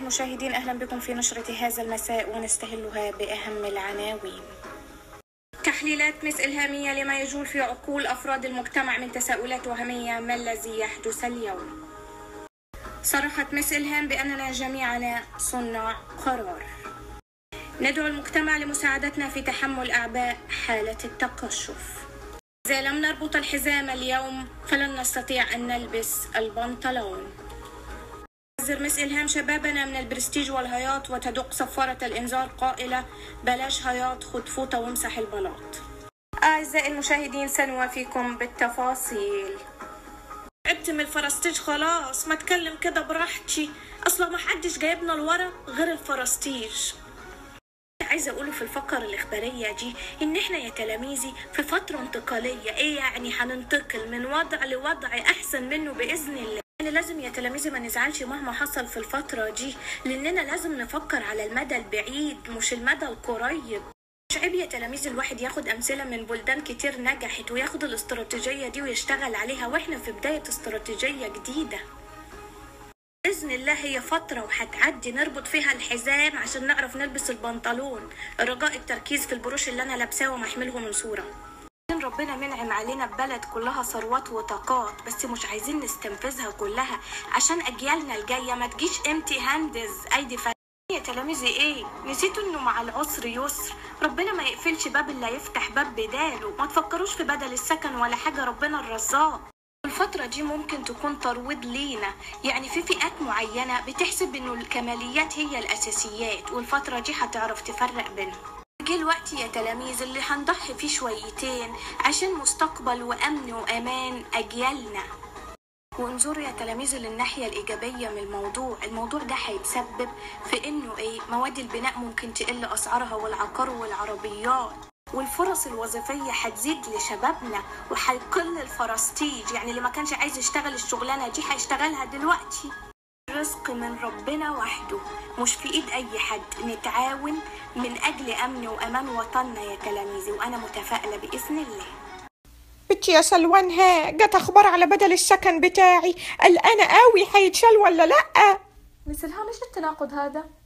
المشاهدين أهلا بكم في نشرة هذا المساء ونستهلها بأهم العناوين تحليلات مس إلهامية لما يجول في عقول أفراد المجتمع من تساؤلات وهمية ما الذي يحدث اليوم صرحت مس إلهام بأننا جميعنا صناع قرار ندعو المجتمع لمساعدتنا في تحمل أعباء حالة التقشف إذا لم نربط الحزام اليوم فلن نستطيع أن نلبس البنطلون تحذر مس إلهام شبابنا من البرستيج والهياط وتدق صفارة الإنذار قائلة بلاش هياط خد فوطة وامسح البلاط أعزائي المشاهدين سنوافيكم بالتفاصيل تعبت من الفرستيج خلاص ما اتكلم كده براحتي اصلا ما حدش جايبنا لورا غير الفرستيج عايزه اقوله في الفقره الاخباريه دي ان احنا يا تلاميذي في فتره انتقاليه ايه يعني هننتقل من وضع لوضع احسن منه باذن الله يعني لازم يا تلاميذي ما نزعلش مهما حصل في الفتره دي لاننا لازم نفكر على المدى البعيد مش المدى القريب مش عيب يا تلاميذ الواحد ياخد أمثلة من بلدان كتير نجحت وياخد الاستراتيجية دي ويشتغل عليها وإحنا في بداية استراتيجية جديدة بإذن الله هي فترة وهتعدي نربط فيها الحزام عشان نعرف نلبس البنطلون رجاء التركيز في البروش اللي أنا لابساه ومحمله من صورة ربنا منعم علينا ببلد كلها ثروات وطاقات بس مش عايزين نستنفذها كلها عشان أجيالنا الجاية ما تجيش امتي هاندز أيدي فرق يا تلاميذي ايه نسيتوا انه مع العسر يسر ربنا ما يقفلش باب الا يفتح باب بداله ما تفكروش في بدل السكن ولا حاجه ربنا الرزاق الفترة دي ممكن تكون ترويض لينا يعني في فئات معينة بتحسب انه الكماليات هي الاساسيات والفترة دي هتعرف تفرق بينهم جه الوقت يا تلاميذ اللي هنضحي فيه شويتين عشان مستقبل وامن وامان اجيالنا وانظروا يا تلاميذ للناحية الإيجابية من الموضوع الموضوع ده هيتسبب في إنه إيه مواد البناء ممكن تقل أسعارها والعقار والعربيات والفرص الوظيفية هتزيد لشبابنا وهيقل الفرستيج يعني اللي ما كانش عايز يشتغل الشغلانة دي هيشتغلها دلوقتي رزق من ربنا وحده مش في ايد اي حد نتعاون من اجل امن وامان وطننا يا تلاميذي وانا متفائله باذن الله بنتي يا سلوان ها جت اخبار على بدل السكن بتاعي قلقانه قوي هيتشال ولا لا مثل ها مش التناقض هذا